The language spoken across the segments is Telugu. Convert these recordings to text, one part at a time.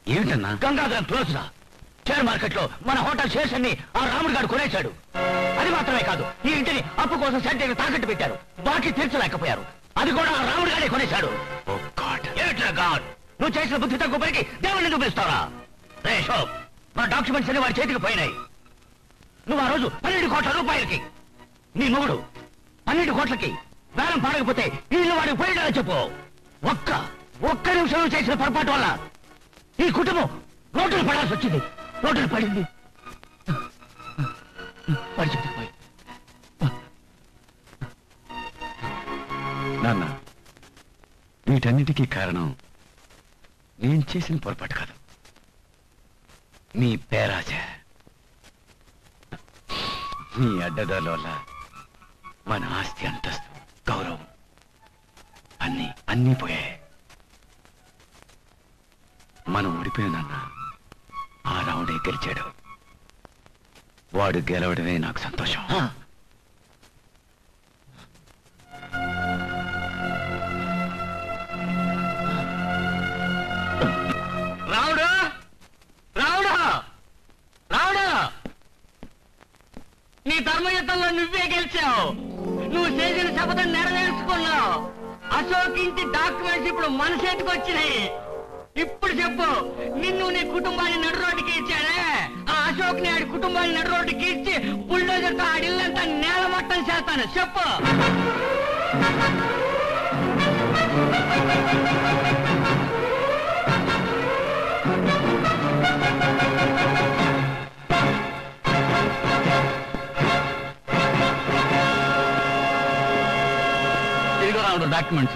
ఏమిటన్నా గంగాధరం క్లోజ్ రా షేర్ మార్కెట్ లో మన హోటల్ షేర్స్ అన్ని ఆ రాముడు గారు కొనేశాడు అది మాత్రమే కాదు ఈ ఇంటిని అప్పు కోసం సెంటర్ తాకట్టు పెట్టారు బాకీ తీర్చలేకపోయారు అది కూడా ఆ రాముడు గారే కొనేశాడు ఓ గాడ్ ఏమిట్రా గాడ్ నువ్వు చేసిన బుద్ధి తక్కువ పనికి దేవుడిని చూపిస్తావా రే షోప్ మన డాక్యుమెంట్స్ అన్ని వాడి చేతికి పోయినాయి నువ్వు ఆ రోజు పన్నెండు కోట్ల రూపాయలకి నీ మొగుడు పన్నెండు కోట్లకి బేరం పాడకపోతే ఈ ఇల్లు వాడికి పోయినా చెప్పు ఒక్క ఒక్క నిమిషం నువ్వు చేసిన పొరపాటు వల్ల ఈ కుటుంబం రోడ్డులు పడాల్సి వచ్చింది రోడ్డులు పడింది వాడి చేతికి పోయి నాన్న వీటన్నిటికీ కారణం నేను చేసిన పొరపాటు కాదు మీ పేరాజ మీ అడ్డదాల వల్ల మన ఆస్తి అంతస్తు గౌరవం అన్ని అన్నీ పోయాయి మనం ఓడిపోయానన్న ఆ రావుడే గెలిచాడు వాడు గెలవడమే నాకు సంతోషం ఆ, రావుడు రావుడు రావుడు నీ ధర్మయుద్ధంలో నువ్వే గెలిచావు నువ్వు చేసిన శపథం నెరవేర్చుకున్నావు అశోక్ ఇంటి డాక్యుమెంట్స్ ఇప్పుడు మన చేతికి వచ్చినాయి ఇప్పుడు చెప్పు నిన్ను నీ కుటుంబాన్ని నడు రోడ్డుకి ఇచ్చాడే ఆ అశోక్ ని ఆడి కుటుంబాన్ని నడు రోడ్డుకి ఇచ్చి బుల్డోజర్ తో ఆడిల్లంతా నేలమట్టం చేస్తాను చెప్పు ఇదిగో రావుడు డాక్యుమెంట్స్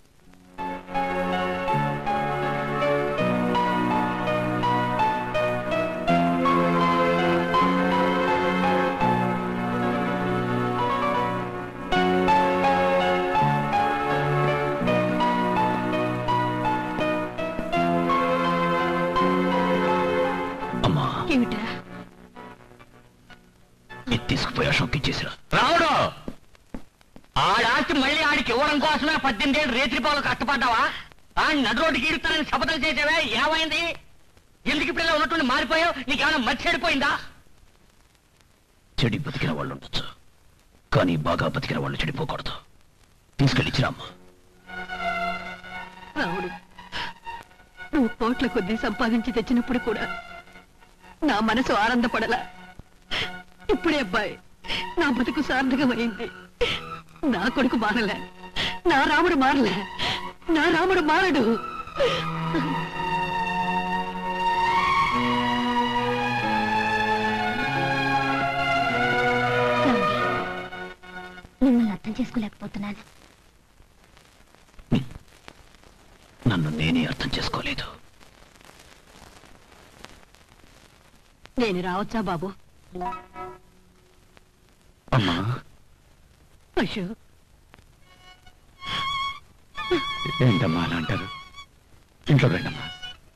అమ్మా ఏమిట్రా ఇది తీసుకుపోయి అశోక్ ఇచ్చేసిరా రావుడు ఆడాస్తి మళ్ళీ ఆడికి ఇవ్వడం కోసమే పద్దెనిమిది ఏళ్ళు రేత్రి పాలు కష్టపడ్డావా ఆ నడు రోడ్డుకి ఇడుతానని శపథం చేసావే ఏమైంది ఎందుకు ఇప్పుడు ఇలా ఉన్నట్టుండి మారిపోయావు నీకేమైనా మర్చి చెడిపోయిందా చెడి బతికిన వాళ్ళు ఉండొచ్చు కానీ బాగా బతికిన వాళ్ళు చెడిపోకూడదు తీసుకెళ్ళిచ్చిరామ్మా రావుడు నువ్వు కోట్ల కొద్దీ సంపాదించి తెచ్చినప్పుడు కూడా నా మనసు ఆనందపడలా ఇప్పుడే అబ్బాయి నా బతుకు సార్థకమైంది నా కొడుకు మారలే నా రాముడు మారలే నా రాముడు మారడు మిమ్మల్ని అర్థం చేసుకోలేకపోతున్నాను నన్ను నేనే అర్థం చేసుకోలేదు నేను రావచ్చా బాబు అమ్మా అయ్యో ఏంటమ్మా అలా అంటారు ఇంట్లో రండమ్మా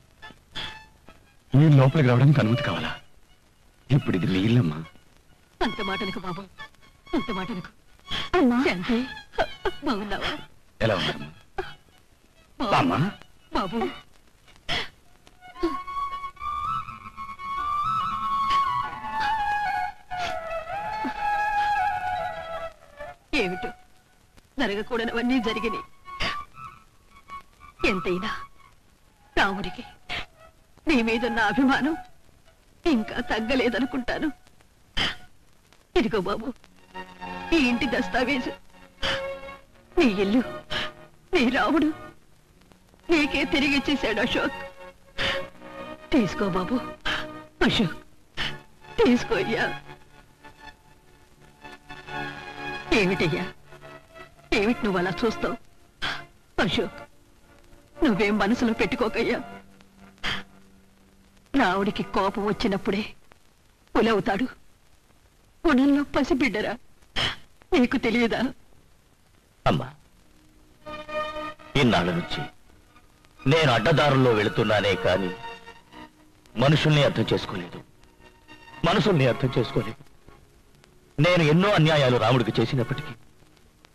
మీరు లోపలికి రావడానికి అనుమతి కావాలా ఇప్పుడు ఇది మీ ఇల్లమ్మా అంత మాటలకు బాబు అంత మాటలకు అమ్మా శాంతి బాగున్నావా ఎలా ఉన్నారమ్మా బాబు, అమ్మా బాబు ఏమిటో జరగకూడనివన్నీ జరిగినాయి ఎంతైనా రాముడికి నీ మీదున్న అభిమానం ఇంకా తగ్గలేదనుకుంటాను ఇదిగో బాబు ఈ ఇంటి దస్తావేజు నీ ఇల్లు నీ రాముడు నీకే తిరిగి ఇచ్చేశాడు అశోక్ తీసుకో బాబు అశోక్ తీసుకో అయ్యా ఏమిటయ్యా ఏమిటి నువ్వు అలా చూస్తావు అశోక్ నువ్వేం మనసులో పెట్టుకోకయ్యా రావుడికి కోపం వచ్చినప్పుడే పులవుతాడు గుణంలో పసిబిడ్డరా నీకు తెలియదా అమ్మా ఇన్నాళ్ళ నుంచి నేను అడ్డదారుల్లో వెళుతున్నానే కాని మనుషుల్ని అర్థం చేసుకోలేదు మనుషుల్ని అర్థం చేసుకోలేదు నేను ఎన్నో అన్యాయాలు రాముడికి చేసినప్పటికీ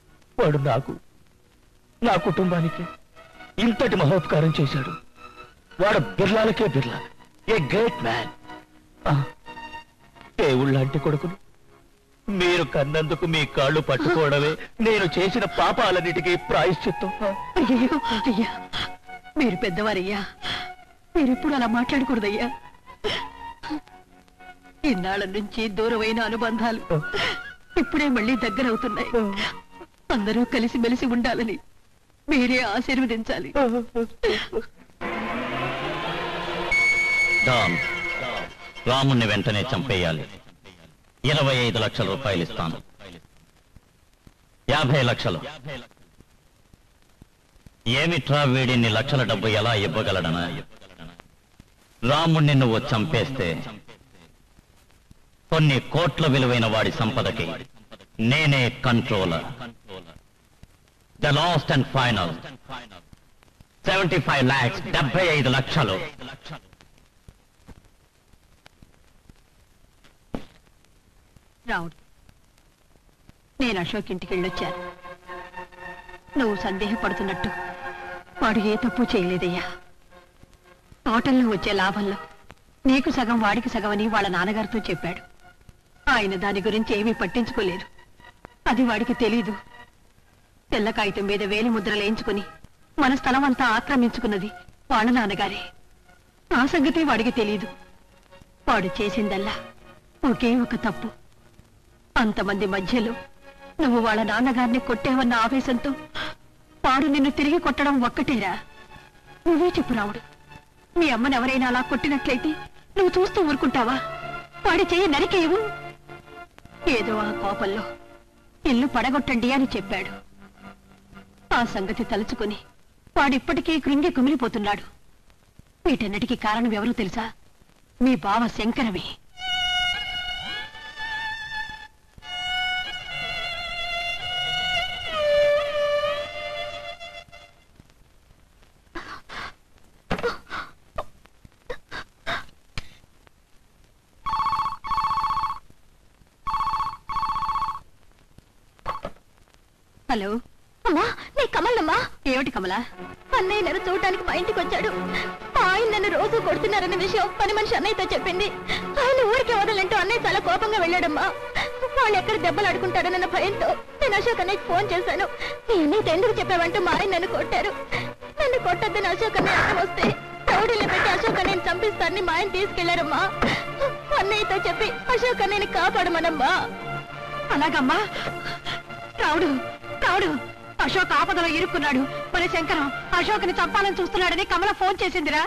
వాడు నాకు నా కుటుంబానికి ఇంతటి మహోపకారం చేశాడు వాడు బిర్లాలకే బిర్లా ఏ గ్రేట్ మ్యాన్ దేవుళ్ళంటి కొడుకుని మీరు కన్నందుకు మీ కాళ్ళు పట్టుకోవడమే నేను చేసిన పాపాలన్నిటికీ ప్రాయశ్చిత్తం అయ్యో అయ్యా మీరు పెద్దవారయ్యా మీరెప్పుడు అలా మాట్లాడకూడదయ్యా ఇన్నాళ్ళ నుంచి దూరమైన అనుబంధాలు ఇప్పుడే మళ్ళీ దగ్గరవుతున్నాయి అందరూ కలిసి మెలిసి ఉండాలని మీరే ఆశీర్వదించాలి డాన్ రాముణ్ణి వెంటనే చంపేయాలి ఇరవై ఐదు లక్షల రూపాయలు ఇస్తాను యాభై లక్షలు ఏమిట్రా వీడిన్ని లక్షల డబ్బు ఎలా ఇవ్వగలడనా రాముణ్ణి నువ్వు చంపేస్తే కొన్ని కోట్ల విలువైన వాడి సంపదకి నేనే controller the last and final seventy five lakhs డెబ్బై ఐదు లక్షలు రావుడు నేను అశోక్ ఇంటికి వెళ్ళొచ్చాను నువ్వు సందేహపడుతున్నట్టు వాడు ఏ తప్పు చేయలేదయ్యా తోటల్లో వచ్చే లాభంలో నీకు సగం వాడికి సగం అని వాళ్ళ నాన్నగారితో చెప్పాడు ఆయన దాని గురించి ఏమీ పట్టించుకోలేదు అది వాడికి తెలీదు తెల్ల కాగితం మీద వేలి ముద్రలు వేయించుకుని మన స్థలం అంతా ఆక్రమించుకున్నది వాళ్ళ నాన్నగారే ఆ సంగతి వాడికి తెలీదు వాడు చేసిందల్లా ఒకే ఒక తప్పు అంతమంది మధ్యలో నువ్వు వాళ్ళ నాన్నగారిని కొట్టేవన్న ఆవేశంతో వాడు నిన్ను తిరిగి కొట్టడం ఒక్కటేరా నువ్వే చెప్పు రావుడు మీ అమ్మని ఎవరైనా అలా కొట్టినట్లయితే నువ్వు చూస్తూ ఊరుకుంటావా వాడి చెయ్యి నరికేయవు ఏదో ఆ కోపంలో ఇల్లు పడగొట్టండి అని చెప్పాడు ఆ సంగతి తలుచుకుని వాడిప్పటికీ కృంగి కుమిలిపోతున్నాడు వీటన్నిటికీ కారణం ఎవరో తెలుసా మీ బావ శంకరవి హలో అమ్మా నీ కమలమ్మా ఏమిటి కమలా అన్నయ్య నన్ను చూడటానికి మా ఇంటికి వచ్చాడు మా ఆయన నన్ను రోజు కొడుతున్నారన్న విషయం పని మనిషి అన్నయ్యతో చెప్పింది ఆయన ఊరికే వదలంటూ అన్నయ్య చాలా కోపంగా వెళ్ళాడమ్మా వాళ్ళు ఎక్కడ దెబ్బలు ఆడుకుంటారన్న భయంతో నేను అశోక్ అన్నయ్యకి ఫోన్ చేశాను నీ అన్నయ్యతో ఎందుకు చెప్పావంటూ మా ఆయన నన్ను కొట్టారు నన్ను కొట్టద్దని అశోక్ అన్నయ్య అడ్డం వస్తే రౌడీలు పెట్టి అశోక్ అన్నయ్యని చంపిస్తారని మా ఆయన తీసుకెళ్లారమ్మా అన్నయ్యతో చెప్పి అశోక్ అన్నయ్యని కాపాడమనమ్మా అలాగమ్మా రావుడు రావుడు అశోక్ ఆపదలో ఇరుక్కున్నాడు మరి శంకరం అశోక్ని చంపాలని చూస్తున్నాడని కమల ఫోన్ చేసిందిరా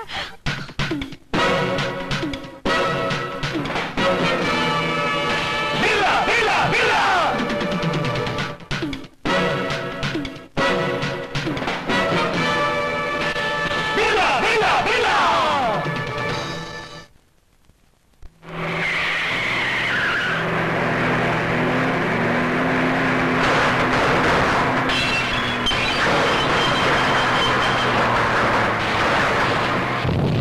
ఆ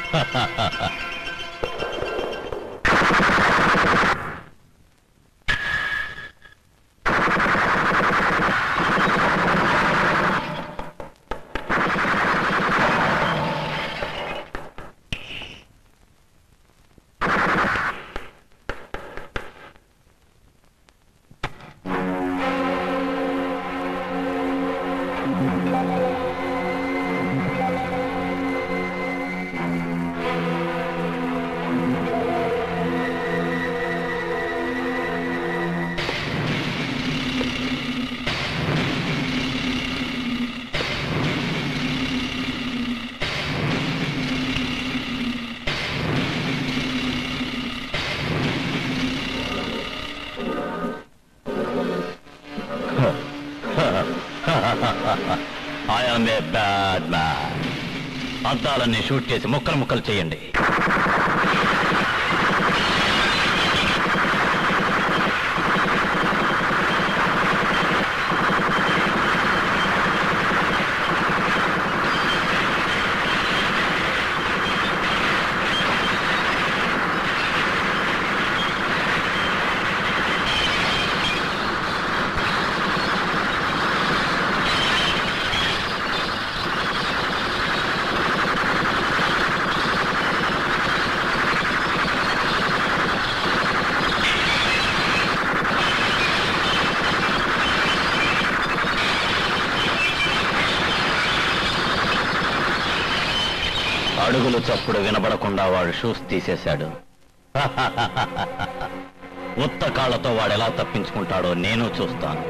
I am a bad man అద్దాలన్నీ షూట్ చేసి ముక్కలు ముక్కలు చేయండి అడుగులు చప్పుడు వినబడకుండా వాడు షూస్ తీసేశాడు ఉత్త కాళ్ళతో వాడు ఎలా తప్పించుకుంటాడో నేను చూస్తాను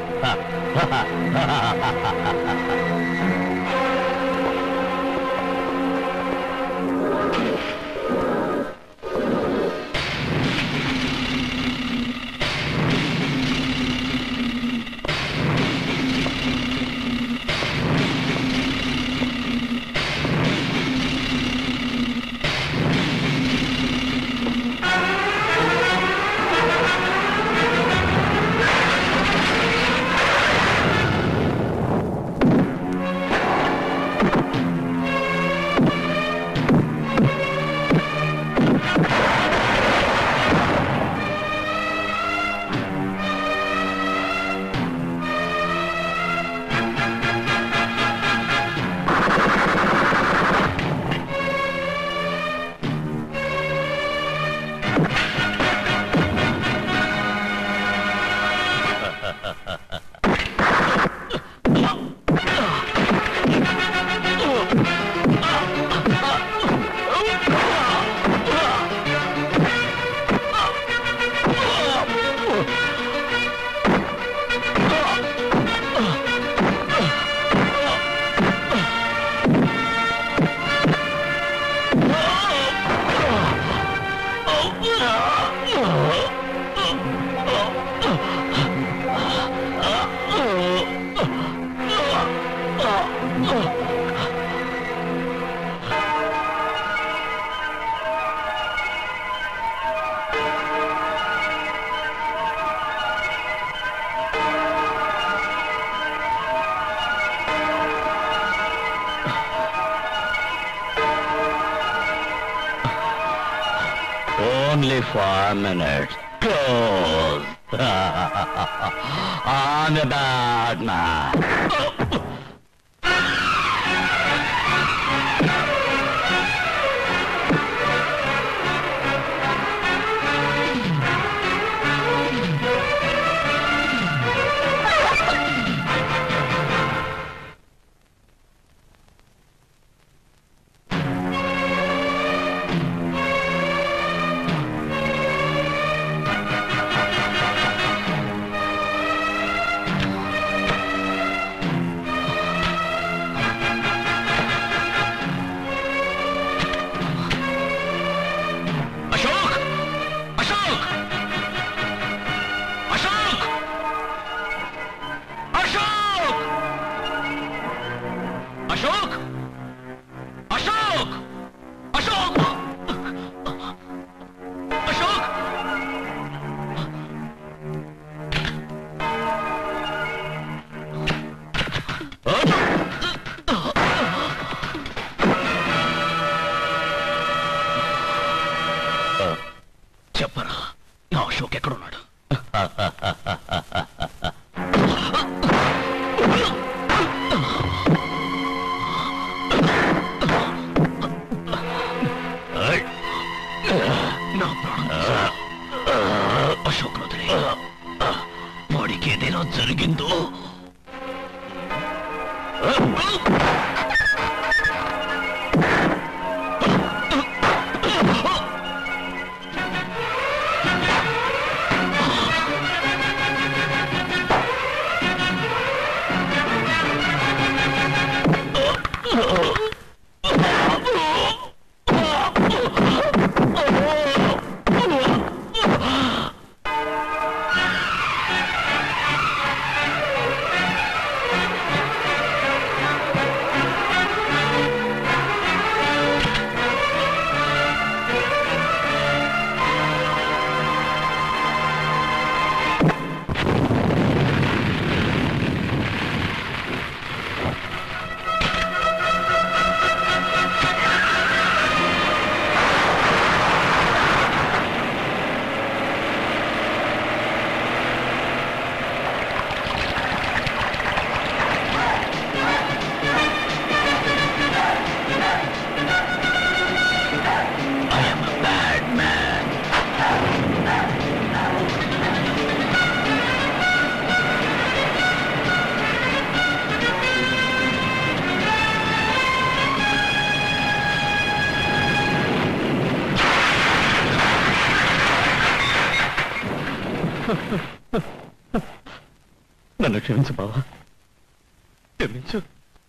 Only four minutes. Close. I'm a bad man. ఎక్కడున్నాడు నా ప్రాణం అశోక్ వదిలే వాడికి ఏదైనా జరిగిందో I am a bad man. నన్ను క్షమించు బావా క్షమించు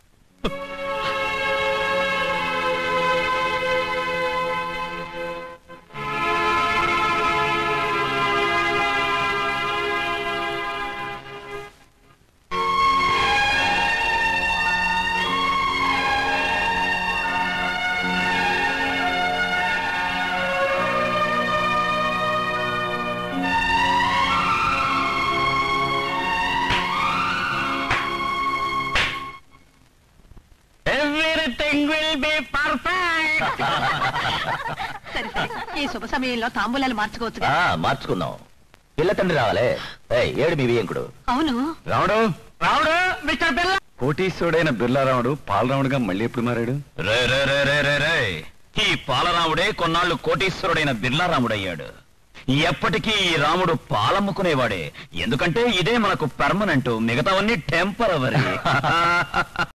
Everything will be perfect. సరే సరే ఈ శుభ సమయంలో తాంబూలాలు మార్చుకోవచ్చుగా ఆ, మార్చుకుందాం పిల్ల తండ్రి రావాలే ఏయ్, ఏడు మీ వియంకుడు అవును రాముడు రాముడు మిస్టర్ పిల్ల కోటీశ్వరుడైన బిర్లారాముడు పాలరాముడుగా మళ్ళీ ఎప్పుడు మారాడు రే రే రే రే రే రే ఈ పాలరాముడే కొన్నాళ్ళు కోటీశ్వరుడైన బిర్లారాముడయ్యాడు ఎప్పటికీ ఈ రాముడు పాలమ్ముకునేవాడే ఎందుకంటే ఇదే మనకు పర్మనెంట్ మిగతావన్నీ టెంపరవరీ